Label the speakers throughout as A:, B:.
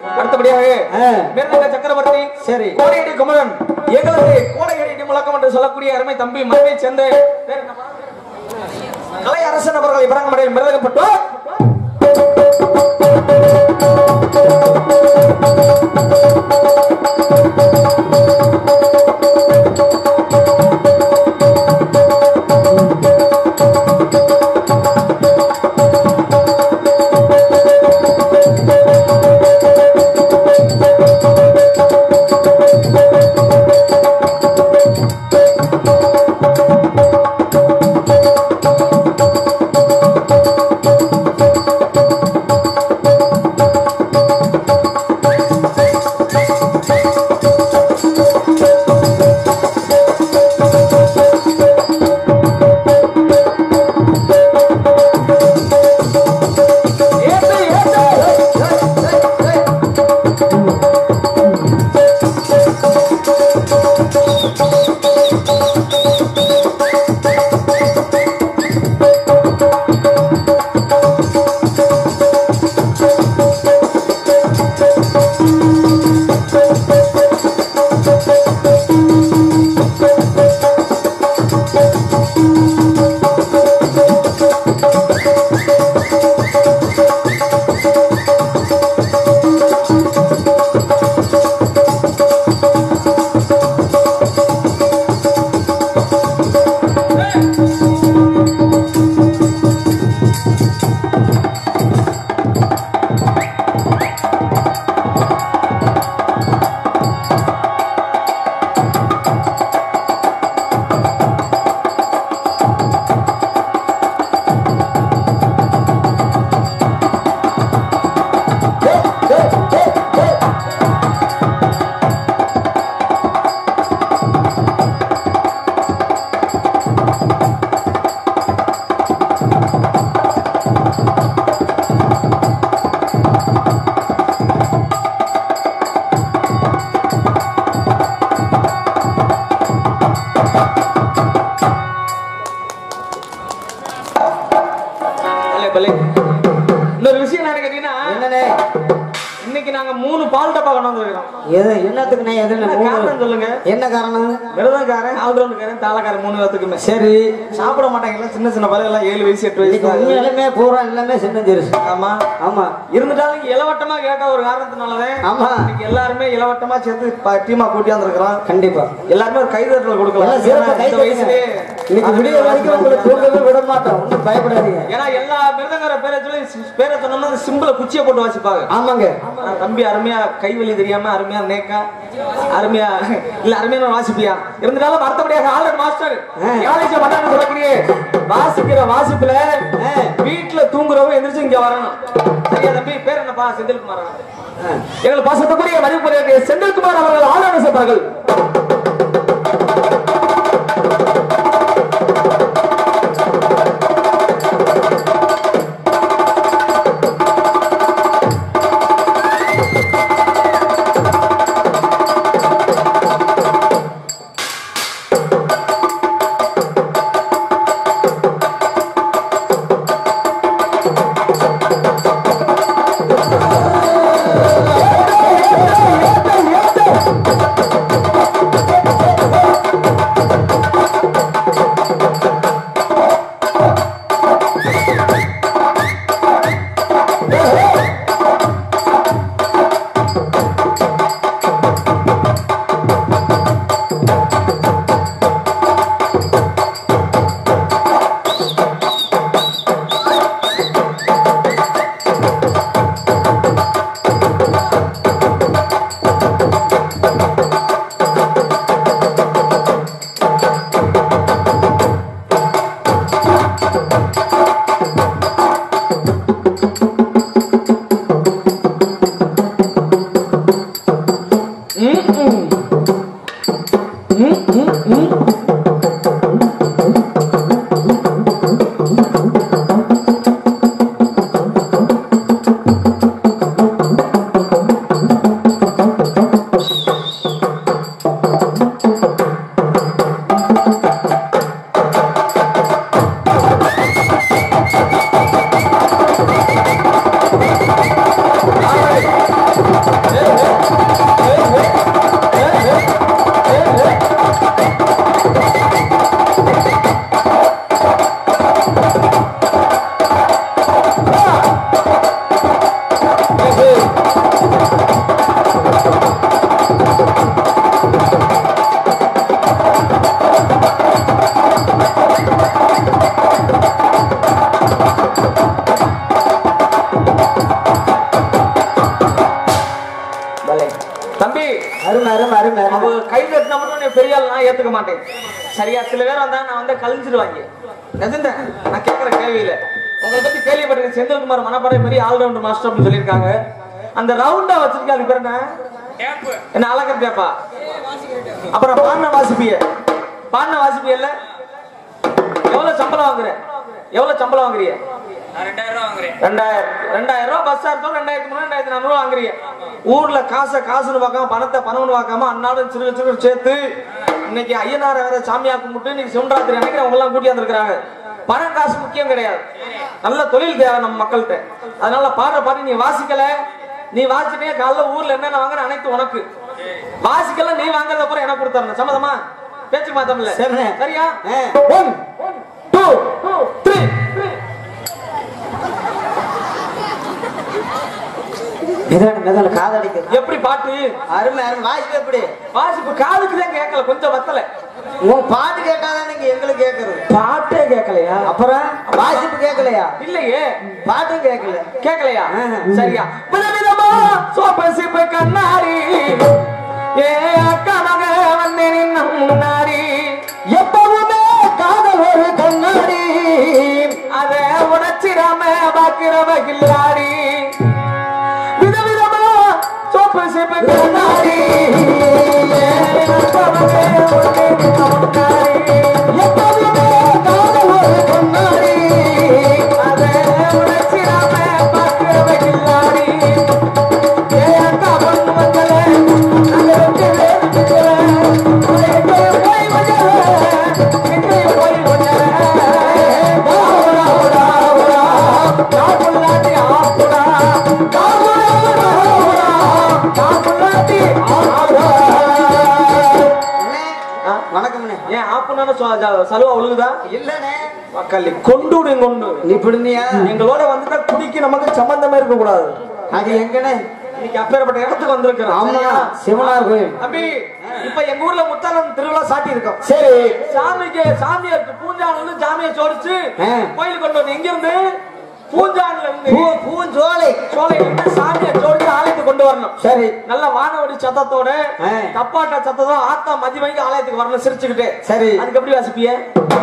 A: அடுத்தபடியாக
B: ஆ.
A: மிருதங்க சக்கரவர்த்தி
B: சரி.
A: கோடையடி குமரன் எங்களது கோடையடி முழக்கம் என்று சொல்லக்கூடிய அருமை தம்பி மதுரை சேர்ந்த பேர் என்னப்பா? கலை அரசன் அவர்கள் இவரங்கமடையில் மிருதகப்பட்டு ஏத்து, ஏத்து. பலே, பலே. இன்னொரு விஷயம் என்ன கேட்டீங்கன்னா
B: என்னண்ணே
A: இன்னைக்கு நாங்க மூணு பால் டப்பா கொண்டு வந்திருக்கோம்
B: எது என்னத்துக்குண்ணே எதுன்னு
A: காரணம் சொல்லுங்க
B: என்ன காரணம்
A: விரதக்காரன் ஆல்ரவுண்டுக்காரன் தாளக்காரன் மூணு பேத்துக்குமே
B: சரி
A: சாப்பிட மாட்டாங்கல்ல சின்ன சின்ன பழம் எல்லாம் ஏழு வயசு எட்டு வயசு
B: இன்னைக்கு
A: தான் ஆகுது.
B: உண்மையாலுமே பூரா எல்லாமே சின்ன ஜெருசு
A: ஆமா
B: ஆமா
A: இருந்துட்டாலும் இங்க இளவட்டமா கேட்ட ஒரு காரணத்தினாலதான்
B: ஆமா.
A: இன்னைக்கு எல்லாருமே இளவட்டமா சேர்த்து ப- டீமா கூட்டி வந்திருக்கிறோம்
B: கண்டிப்பா
A: எல்லாருமே ஒரு கைதட்டல் கொடுக்கலாம்
B: எல்லாம் சிறப்பா
A: ஏன்னா
B: கை
A: இந்த வயசுலயே
B: இன்னைக்கு விடிய வரைக்கும் உங்களுக்கு தூக்கவே விட மாட்டோம் ஒன்றும் பயப்படாதீங்க
A: ஏன்னா எல்லா மிருதங்கர பேரை சொல்லி பேரை சொன்னோம்னா சிம்பிள குச்சியை போட்டு வாசிப்பாங்க
B: ஆமாங்க
A: ஆனா தம்பி அருமையா கைவலி தெரியாம அருமையா நேக்கா அருமையா இல்ல அருமையான வாசிப்பியா இருந்தாலும் அடுத்தபடியாக ஆல்ரெட் மாஸ்டர் யாழைச்ச மட்டான்னு சொல்லக்கூடிய வாசிக்கிற வாசிப்புல வீட்டுல தூங்குறவங்க எந்திரிச்சு இங்க வரணும் சரியா தம்பி பேர் என்னப்பா செந்தில்குமார் எங்கள் பாசத்துக்குரிய மதிப்புரிய செந்தில்குமார் அவர்கள் ஆளுநர் செய்வார்கள்
B: ஏ
A: தம்பி
B: அருமை அருமை அருமை
A: அவ
B: அருமை
A: கை தட்டினா மட்டும் நீ பெரிய ஆள் நான் ஏத்துக்க மாட்டேன் சரியா சில பேர் வந்தா நான் வந்து கழிஞ்சிருவாங்க நிஜம்தான் நான் கேட்கிற கேள்வியில உங்களை பத்தி கேள்விப்பட்டிருக்கேன் செந்தில்குமார் மனப்பாறை பெரிய ஆல்ரவுண்டர் மாஸ்டர் அப்படின்னு சொல்லியிருக்காங்க அந்த ரவுண்டா வச்சிருக்கா அது பேர் என்ன என்ன அழகர் தேப்பா அப்புறம் பாண்ண வாசிப்பிய பாண்ண வாசிப்பியல்ல எவ்வளவு சம்பளம் வாங்குற எவ்வளவு சம்பளம் வாங்குறிய
C: நான் ரெண்டாயிரம் ரூபா வாங்குறேன்
A: ரெண்டாயிரம் ரெண்டாயிரம் ரூபாய் பஸ் சார்த்தோம் ரெண்டாயிரத்தி மூணு ரெண்டாயிரத்தி நானூறு வாங்குறீங்க ஊர்ல காசை காசுன்னு பார்க்காம பணத்தை பணம்னு பார்க்காம அன்னாடும் சிறு சிறு சேர்த்து இன்னைக்கு ஐயனார வேற சாமியா கும்பிட்டு இன்னைக்கு சிவராத்திரி அன்னைக்கு அவங்க எல்லாம் கூட்டி வந்திருக்காங்க பணம் காசு முக்கியம் கிடையாது நல்ல தொழில் தேவை நம்ம மக்கள்கிட்ட அதனால பாடுற பாட்டு நீ வாசிக்கல நீ வாசிட்டே காலைல ஊர்ல என்னென்ன வாங்குற அனைத்து உனக்கு வாசிக்கல நீ வாங்குறத அப்புறம் எனக்கு கொடுத்தரணும் சம்மதமா பேச்சுக்கு மாத்தமில்ல
B: சரிண்ணே.
A: சரியா
B: ஆ.
A: ஒன் டூ த்ரீ
B: மெதான மெதான காதடிக்குது
A: எப்படி பாட்டு
B: அருமை அருமை வாய்ப்பு எப்படி
A: வாசிப்பு காதுக்கு தான் கேட்கல கொஞ்சம் வத்தல
B: உன் பாட்டு கேட்டாதான் நீங்க எங்களுக்கு கேக்குறது
A: பாட்டே கேட்கலையா
B: அப்புறம் வாசிப்பு கேட்கலையா
A: இல்லையே
B: பாட்டும் கேட்கல
A: கேட்கலையா
B: ஆஹா.
A: சரியா விதவிதமா சோப்ப சிப்ப கண்ணாடி ஏ அக்கா மக வந்து நின்ன முன்னாடி
B: எப்பவுமே காதல் ஒரு கண்ணாடி
A: அத உடைச்சிடாம பாக்கிறவ கில்லாடி விதவிதமா சோப்ப சிப்ப கண்ணாடி ஏ அக்கா மக வந்து நின்ன முன்னாடி
B: எப்பவுமே காதல் ஒரு கண்ணாடி
A: அத உடைச்சிடாம பாக்கிறவ கில்லாடி ஏ அக்கா பொண்ணு மக்களே நாங்க ரெண்டு பேரும் நிக்கல. உனக்கு போய் வந்தல, எங்கேயும் போய் வந்தல. தாவுடா, உடா, உடா, தாவுள்ளாட்டி ஆப்புடா. தாவுடா, உடா, உடா, தாவுள்ளாட்டி ஆப்புடா.
B: அண்ணே,
A: ஆ?
B: வணக்கம்ண்ணே
A: ஏன் ஆப்புனான்னு சொ- ஜ- சலுவா ஒழுகுதா
B: இல்லண்ணே
A: மக்கள் கொண்டு விடு கொண்டு
B: நீ பிடிந்தியா
A: எங்களோட வந்துட்டா குடிக்கு நமக்கு சம்பந்தமே இருக்க கூடாது
B: அது எங்கண்ணே
A: இன்னைக்கு அப்பேற்பட்ட இடத்துக்கு வந்திருக்கிறோம்
B: ஆமா
A: சரியா?
B: சிவனார் கோயில்
A: அபி இப்ப எங்க ஊர்ல முத்தானம் திருவிழா சாட்டி இருக்கோம்
B: சரி
A: சாமிக்கு சாமியை பூஞ்சானில சாமியை சோடிச்சு
B: ஆ.
A: கோயிலுக்கு கொண்டு வந்து எங்க இருந்து பூஞ்சானில இருந்து
B: பூ பூஞ்சோலை
A: சோலையில இருந்து சாமியை சோடிச்சு ஆலயத்துக்கு கொண்டு வரணும்
B: சரி
A: நல்ல வானவடி சத்தத்தோட
B: ஆ.
A: தப்பாட்ட சத்தத்தோட ஆத்தா மதி வாங்கி ஆலயத்துக்கு வரணும் சிரிச்சுக்கிட்டு
B: சரி
A: அதுக்கு எப்படி வாசிப்பிய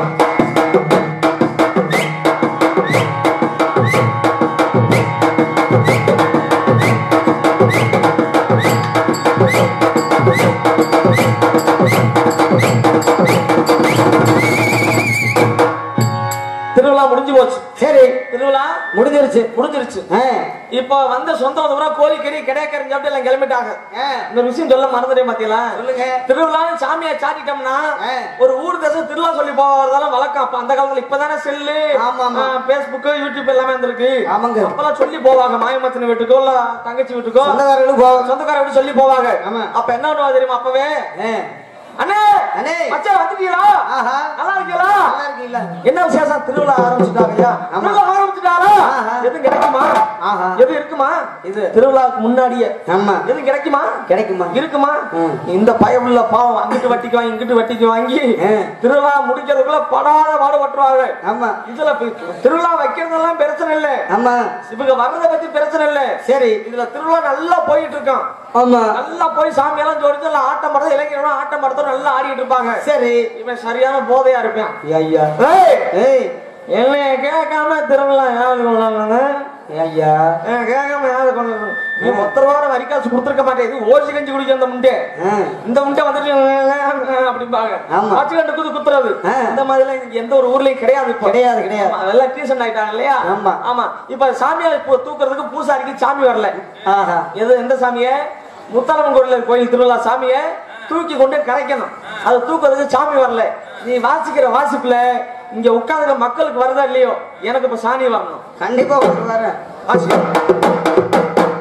A: திருவிழா முடிஞ்சு போச்சு
B: சரி
A: திருவிழா
B: முடிஞ்சிருச்சு
A: முடிஞ்சிருச்சு
B: ஆ,
A: இப்ப வந்த சொந்த பூரா கோழிக்கறி கிடையாது சாப்பிட்டு எல்லாம் கிளம்பிட்டாங்க
B: ஆ,
A: இந்த விஷயம் சொல்ல மறந்துட்டேன் பாத்தீங்களா
B: சொல்லுங்க
A: திருவிழான்னு சாமியை சாட்டிட்டோம்னா
B: ஆ.
A: ஒரு ஊர் தேசம் திருவிழா சொல்லி போவதெல்லாம் வழக்கம் அப்ப அந்த காலத்துல இப்பதானே செல்லு
B: ஆமா, ஆமா.
A: பேஸ்புக் யூடியூப் எல்லாமே வந்திருக்கு
B: ஆமாங்க.
A: அப்பெல்லாம் சொல்லி போவாங்க மாயமச்சன வீட்டுக்கோ இல்ல தங்கச்சி வீட்டுக்கோ
B: சொந்தக்காரர்களும் போவாங்க
A: சொந்தக்கார வீட்டு சொல்லி போவாங்க
B: ஆமா.
A: அப்ப என்ன பண்ணுவா தெரியுமா அப்பவே
B: ஆ,
A: அண்ணே
B: அண்ணே.
A: மச்சான் வந்துட்டீங்களா
B: ஆஹா
A: நல்லா இருக்கீங்களா
B: நல்லா இருக்கீங்களா
A: என்ன விசேஷம் திருவிழா ஆரம்பிச்சுட்டாங்க ஐயா
B: ஆமா.
A: திருவிழா ஆரம்பிச்சுட்டாரா
B: ஆஹா.
A: எதுவும் கிடைக்குமா
B: ஆஹா
A: எது இருக்குமா
B: இது.
A: திருவிழாவுக்கு முன்னாடியே
B: ஆமா
A: எதுவும் கிடைக்குமா
B: கிடைக்குமா
A: இருக்குமா
B: ம்.
A: இந்த பயமுள்ள பாவம் அங்கிட்டு வட்டிக்கு வாங்கி இங்கிட்டு வட்டிக்கு வாங்கி
B: ஆ.
A: திருவிழா முடிக்கிறதுக்குள்ள படாத பாடுபட்டுருவாங்க
B: ஆமா
A: இதுல பி- திருவிழா வைக்கிறதெல்லாம் பிரச்சனை இல்ல
B: ஆமா
A: இவங்க வர்றத பத்தி பிரச்சனை இல்ல
B: சரி
A: இதுல திருவிழா நல்லா போயிட்டு இருக்கான்
B: ஆமா
A: நல்லா போய் சாமியெல்லாம் ஜோடிச்சு நல்லா ஆட்டம் படுறது இளைஞர்களும் ஆட்டம் படுறதும் நல்லா ஆடிட்டு இருப்பாங்க
B: சரி
A: இவன் சரியான போதையா இருப்பான்
B: ஐயா
A: ஏய்,
B: ஏய்
A: என்னைய கேட்காம திருவிழா யாரு கொண்டாடுறாங்க
B: ஐயா
A: கேட்காம யாரு கொண்டாடுறாங்க நீ மொத்த வாரம் வரிக்காசு கொடுத்துருக்க மாட்டேன் இது ஓசி கஞ்சி குடிக்க அந்த முண்டே
B: ஆ,
A: இந்த முட்டை வந்துட்டு அப்படிம்பாங்க
B: ஆமா.
A: ஆட்சி கண்டு குது குத்துறது
B: ஆ.
A: இந்த மாதிரிலாம் இங்க எந்த ஒரு ஊர்லயும் கிடையாது இப்போ
B: கிடையாது கிடையாது
A: ஆமா, அதெல்லாம் டீசன் ஆயிட்டாங்க இல்லையா
B: ஆமா.
A: ஆமா இப்ப சாமியார் இப்போ தூக்குறதுக்கு பூசாரிக்கு சாமி வரல
B: ஆஹா
A: எது எந்த சாமிய முத்தாரம்மன் கோயில் கோயில் திருவிழா சாமிய தூக்கி கொண்டு கரைக்கணும் அது தூக்குறதுக்கு சாமி வரல நீ வாசிக்கிற வாசிப்புல இங்க உட்கார்ந்துற மக்களுக்கு வருதா இல்லையோ எனக்கு இப்ப சாமி வரணும்
B: கண்டிப்பா கொண்டு வரேன்
A: வாசி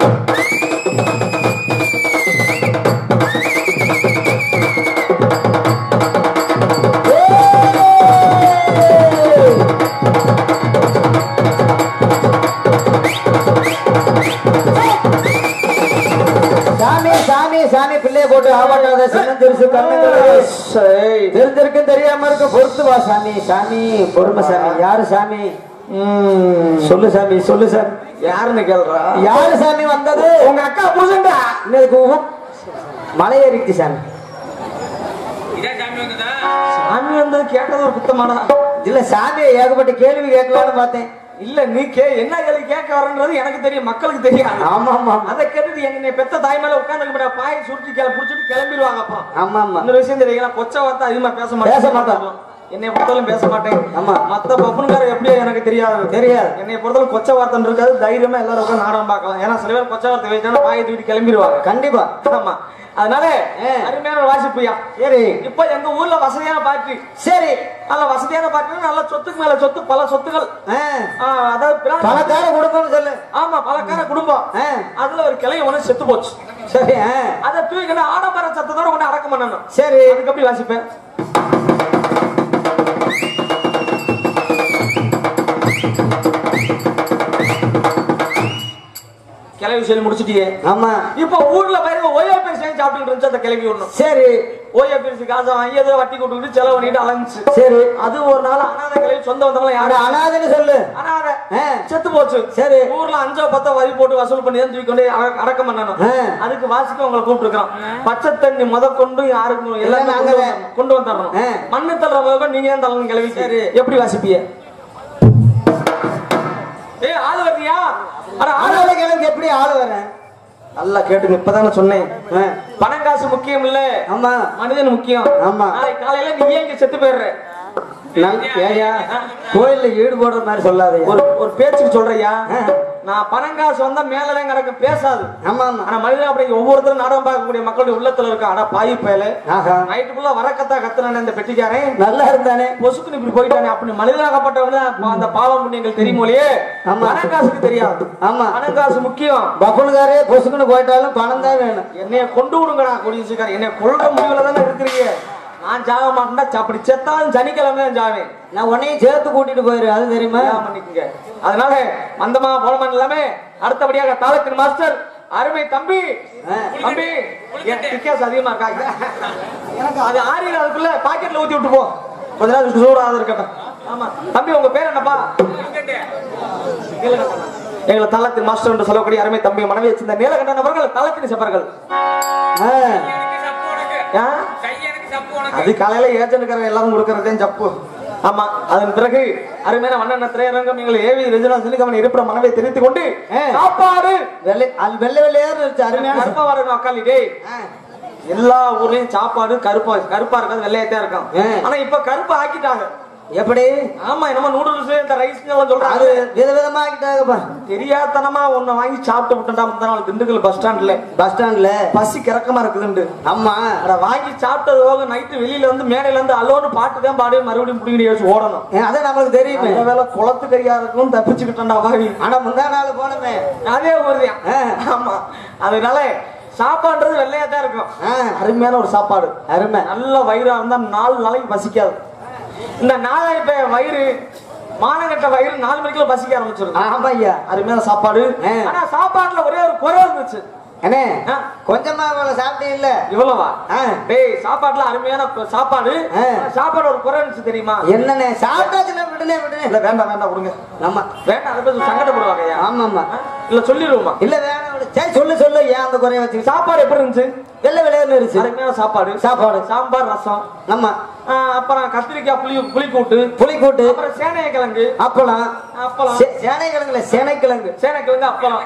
B: சாமி சாமி சாமி பிள்ளைய போட்டு ஆபாட்டாத சின்னம் தெரிசு கண்ணுங்கள்
A: சரி.
B: தெரிஞ்சிருக்கும் தெரியாம இருக்கும் பொறுத்து வா சாமி சாமி பொறுமை சாமி யாரு சாமி
A: ம்,
B: சொல்லு சாமி சொல்லு சாமி
A: யாருன்னு கேள்றா
B: யாரு சாமி வந்தது
A: உங்க அக்கா புருஷன்டா
B: இன்னைக்கு உ- மலை ஏறிச்சு சாமி
A: சாமி வந்தது கேட்டது ஒரு குத்தமாடா
B: இல்ல சாமியை ஏகப்பட்ட கேள்வி கேட்கலாம்னு பார்த்தேன்
A: இல்ல நீ கே என்ன கேள்வி கேட்க வரன்றது எனக்கு தெரியும் மக்களுக்கு தெரியாது
B: ஆமா ஆமா
A: அதை கேட்டுட்டு என்னை பெத்த தாய் மேல உட்கார்ந்து பாயை சுருட்டி கிள புடிச்சிட்டு கிளம்பிடுவாங்க அப்புறம்
B: ஆமா ஆமா
A: இன்னொரு விஷயம் தெரியுங்களா கொச்ச வார்த்தை அதிகமா பேச மாட்டேன்
B: பேச மாட்டோம்.
A: என்னை பொறுத்தவரைக்கும் பேச மாட்டேன்
B: ஆமா.
A: மத்த பப்புனுக்கார எப்படியோ எனக்கு தெரியாது
B: தெரியாது.
A: என்னை பொறுத்தவரை கொச்ச வார்த்தை இருக்காது தைரியமா எல்லாரும் உட்கார்ந்து நாடகம் பார்க்கலாம் ஏன்னா சில பேர் கொச்ச வார்த்தை வச்சுட்டா பாயை தூக்கிட்டு கிளம்பிடுவாங்க
B: கண்டிப்பா
A: ஆமா அதனால
B: ஆ.
A: அருமையான ஒரு வாசிப்புயா
B: சரி
A: இப்ப எங்க ஊர்ல வசதியான பாட்டு
B: சரி
A: நல்ல வசதியான பாட்டு நல்ல சொத்துக்கு மேல சொத்து பல சொத்துகள்
B: ஆ,
A: ஆ, அதாவது பிரான்-
B: பணக்கார குடும்பம்னு சொல்லு
A: ஆமா பலக்கார குடும்பம்
B: ஆ,
A: அதுல ஒரு கிளை ஒண்ணு செத்து போச்சு
B: சரி ஆ,
A: அதை தூக்கிட்டு ஆடம்பர சத்தத்தோட கொண்டு அடக்கம் பண்ணணும்
B: சரி
A: அதுக்கு எப்படி வாசிப்பேன் கிளவி சொல்லி முடிச்சிட்டியே
B: ஆமா
A: இப்ப ஊர்ல பாருங்க ஓஏபிஎஸ் சாப்பிட்டு இருந்துச்சு அந்த கிளவி ஒண்ணும்
B: சரி
A: ஓஏபிஎஸ் காசை வாங்கி அதை வட்டி கொடுத்துட்டு செலவு பண்ணிட்டு அலைஞ்சுச்சு
B: சரி
A: அது ஒரு நாள் அனாதை கிளவி சொந்த வந்தவங்க
B: அட
A: யாரும்
B: அனாதைன்னு சொல்லு
A: அனாதை
B: ஆ,
A: செத்து போச்சு
B: சரி.
A: ஊர்ல அஞ்சோ பத்தோ வரி போட்டு வசூல் பண்ணி தான் தூக்கி கொண்டு அட- அடக்கம் பண்ணணும்
B: ஆ.
A: அதுக்கு வாசிக்க உங்களை கூப்பிட்டுருக்கோம் பச்சை தண்ணி முத கொண்டு யாருக்கும் எல்லாரும்
B: நாங்க
A: கொண்டு
B: தான்.
A: வந்துடணும். கொண்டு வந்துடணும்
B: ஆ.
A: மண்ணு தள்ளுற முதல் நீங்க தான் தள்ளணும் கிளவி
B: சரி.
A: எப்படி வாசிப்பீங்க ஏ ஆள் வர்றியா அட ஆள்
B: அனாதை கிழமைக்கு எப்படி ஆள் வரேன்
A: நல்லா கேட்டுங்க இப்பதானே சொன்னேன்
B: ஆ,
A: பணம் காசு முக்கியம் இல்ல
B: ஆமா
A: மனிதன் முக்கியம்
B: ஆமா.
A: நாளைக்கு காலையில நீ ஏன் இங்க செத்து போயிடுற
B: நல்- ஏய்யா, கோயில்ல ஈடுபடுற மாதிரி சொல்லாத
A: ஒரு ஒரு பேச்சுக்கு சொல்றியா
B: ஆ.
A: நான் பணம் காசு வந்தா மேலதான் கிடக்கு பேசாது
B: ஆமா ஆமா
A: ஆனா மனிதன் அப்படி ஒவ்வொருத்தரும் நாடகம் பார்க்கக்கூடிய மக்களுடைய உள்ளத்துல இருக்க அட பாய் பயல
B: ஆஹா
A: நைட்டுக்குள்ள வரக்கத்தா கத்துனானே இந்த பெட்டிக்காரன்
B: நல்லா இருந்தானே
A: பொசுக்குன்னு இப்படி போயிட்டானே அப்படி மனிதனாகப்பட்டவங்க அந்த பாவம் புண்ணியங்கள் தெரியுமோலயே
B: ஆமா.
A: பணம் காசுக்கு தெரியாது
B: ஆமா
A: பணம் காசு முக்கியம்
B: பப்புனுக்காரே பொசுக்குன்னு போயிட்டாலும் பணம் தான் வேணும்
A: என்னைய கொண்டு விடுங்கடா கொடியசுக்காரன் என்னைய கொள்ற முடிவுல தானே இருக்கிறீங்க நான் ஜாக மாட்டேன்டா அப்படி செத்தாலும் சனிக்கிழமை தான் ஜாவேன்
B: நான் உன்னையும் சேர்த்து கூட்டிட்டு போயிரு அது தெரியுமா
A: கல்யாணம் பண்ணிக்கங்க அதனால மந்தமா போலமா இல்லாம அடுத்தபடியாக தாளத்தின் மாஸ்டர் அருமை தம்பி
B: ஆ.
A: தம்பி என் வித்தியாசம் அதிகமா இருக்காங்க எனக்கு அது ஆறியில் அதுக்குள்ள பாக்கெட்ல ஊத்தி விட்டு போ கொஞ்ச நேரம் சூடாக இருக்கட்டும் ஆமா தம்பி உங்க பேர் என்னப்பா நீலகண்டன். எங்களை தளத்தின் மாஸ்டர் என்று சொல்லக்கூடிய அருமை தம்பி மனைவி வச்சிருந்த நீலகண்டன் அவர்கள் தளத்தின் செப்பர்கள்
B: ஆ,
A: ஏன்? அது காலையில ஏஜென்ட்காரங்க எல்லாரும் கொடுக்கறதே ஜப்பு ஆமா அதன் பிறகு அருமையான வண்ண திரையரங்கம் எங்களை ஏவி ரெஜினா சிலிகமன் இருப்பிட மனவை தெரிவித்துக் கொண்டு
B: ஆ.
A: சாப்பாடு
B: வெள்ளை அது வெள்ளை வெள்ளையாரு இருந்துச்சு அருமையான
A: கருப்பா வரணும் அக்காலி டேய்
B: ஆ,
A: எல்லா ஊர்லயும் சாப்பாடு கருப்பா கருப்பா இருக்காது வெள்ளையத்தான் இருக்கும்
B: ஆ.
A: ஆனா இப்ப கருப்பு ஆக்கிட்டாங்க
B: எப்படி
A: ஆமா என்னமோ நூடுல்ஸ் இந்த ரைஸ் எல்லாம்
B: அது
A: சொல்றாங்க
B: விதவிதமா ஆக்கிட்டாங்கப்பா
A: தெரியாதனமா ஒண்ணு வாங்கி சாப்பிட்டு விட்டுட்டா முந்தா நாள் திண்டுக்கல் பஸ் ஸ்டாண்ட்ல
B: பஸ் ஸ்டாண்ட்ல
A: பசி கிறக்கமா இருக்குதுண்டு
B: ஆமா
A: அட வாங்கி சாப்பிட்டது போக நைட்டு வெளியில வந்து மேடையில இருந்து அலோன்னு பாட்டு தான் பாடி மறுபடியும் பிடிக்கிட்டு வச்சு ஓடணும்
B: ஏ, அது நம்மளுக்கு தெரியுமே
A: நல்ல வேலை குளத்து கரியா இருக்கும் தப்பிச்சுக்கிட்டா வாவி
B: ஆனா முந்தா நாள் போனமே
A: அதே ஊர்தான்
B: ஆ.
A: ஆமா அதனால சாப்பாடுறது வெள்ளையா தான் இருக்கும்
B: ஆ,
A: அருமையான ஒரு சாப்பாடு
B: அருமை
A: நல்ல வயிறா இருந்தா நாலு நாளைக்கு பசிக்காது இந்த நாலாயிரம் பேர் வயிறு மானங்கட்ட வயிறு நாலு மணிக்குள்ள பசிக்க ஆரம்பிச்சிருக்கும்
B: ஆமா ஐயா
A: அருமையான சாப்பாடு
B: ஆ.
A: ஆனா சாப்பாட்டுல ஒரே ஒரு குறை இருந்துச்சு
B: அண்ணே
A: ஆ.
B: கொஞ்சமா இவ்வளவு சாப்பிட்டே இல்ல
A: இவ்வளவா
B: ஆ.
A: டேய் சாப்பாட்டுல அருமையான கு- சாப்பாடு
B: ஆ.
A: சாப்பாடு ஒரு குறை இருந்துச்சு தெரியுமா
B: என்னண்ணே சாப்பிட்டாச்சுல விடுனே விடுனே
A: இல்ல வேண்டாம் வேண்டாம் விடுங்க
B: நம்ம
A: வேண்டாம் அதை பத்தி சங்கடப்படுவாங்க ஐயா.
B: ஆமா ஆமா
A: ஆ? இல்ல சொல்லிடுவோமா
B: இல்ல வேணாம் விடு. சரி சொல்லு சொல்லு ஏன் அந்த குறைய வச்சு
A: சாப்பாடு எப்படி இருந்துச்சு
B: வெள்ளை வெள்ளையாரு இருந்துச்சு
A: அருமையான சாப்பாடு
B: சாப்பாடு.
A: சாம்பார் ரசம்
B: ஆமா
A: ஆ, அப்புறம் கத்திரிக்காய் புளி புளிக்கூட்டு
B: புளி கூட்டு
A: அப்புறம் சேனைய கிழங்கு
B: அப்பளம்
A: அப்பளம்
B: சே- சேனை கிழங்குல சேனை கிழங்கு
A: சேனை கிழங்கு அப்பளம்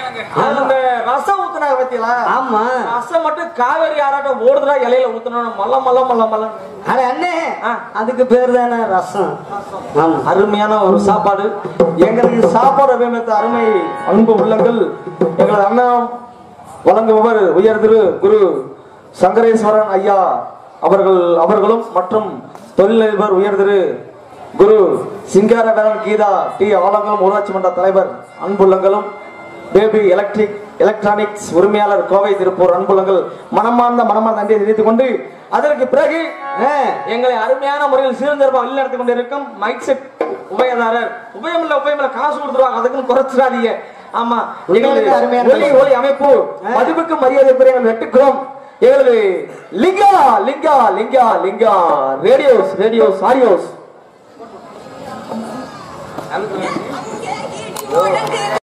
A: அந்த ரசம் ஊத்துனாங்க பத்தியலா
B: ஆமா
A: ரசம் மட்டும் காவேரி ஆராட்டம் ஓடுதுடா இலையில ஊத்தணும் மல்ல மல்ல மல்ல மல்ல
B: அட அண்ணே
A: ஆ.
B: அதுக்கு பேர் தானே ரசம் ஆமா
A: அருமையான ஒரு சாப்பாடு எங்களுக்கு சாப்பாடு அபிமத்த அருமை அன்பு உள்ளங்கள் எங்களது அண்ணா வழங்குபவர் உயர் திரு குரு சங்கரேஸ்வரன் ஐயா அவர்கள் அவர்களும் மற்றும் தொழிலதிபர் உயர் திரு குரு சிங்காரவேலன் கீதா டி ஆலங்குளம் ஊராட்சி மன்ற தலைவர் அன்புள்ளங்களும் பேபி எலக்ட்ரிக் எலக்ட்ரானிக்ஸ் உரிமையாளர் கோவை திருப்பூர் அன்புள்ளங்கள் மனமார்ந்த மனமார்ந்த நன்றியை தெரிவித்துக் கொண்டு அதற்கு பிறகு
B: ஆ,
A: எங்களை அருமையான முறையில் சீர்திருப்பம் வழிநடத்தி கொண்டிருக்கும் மைக் செட் உபயதாரர் உபயம் இல்ல உபயம் இல்ல காசு கொடுத்துருவாங்க அதுக்குன்னு குறைச்சிடாதீங்க ஆமா எங்களது
B: உண்மையிலே அருமையான
A: ஒலி ஒலி அமைப்பு மதிப்புக்கு மரியாதை எங்கள் வெட்டுக்கிறோம் எங்களது Linga Linga Linga Linga radios radios audios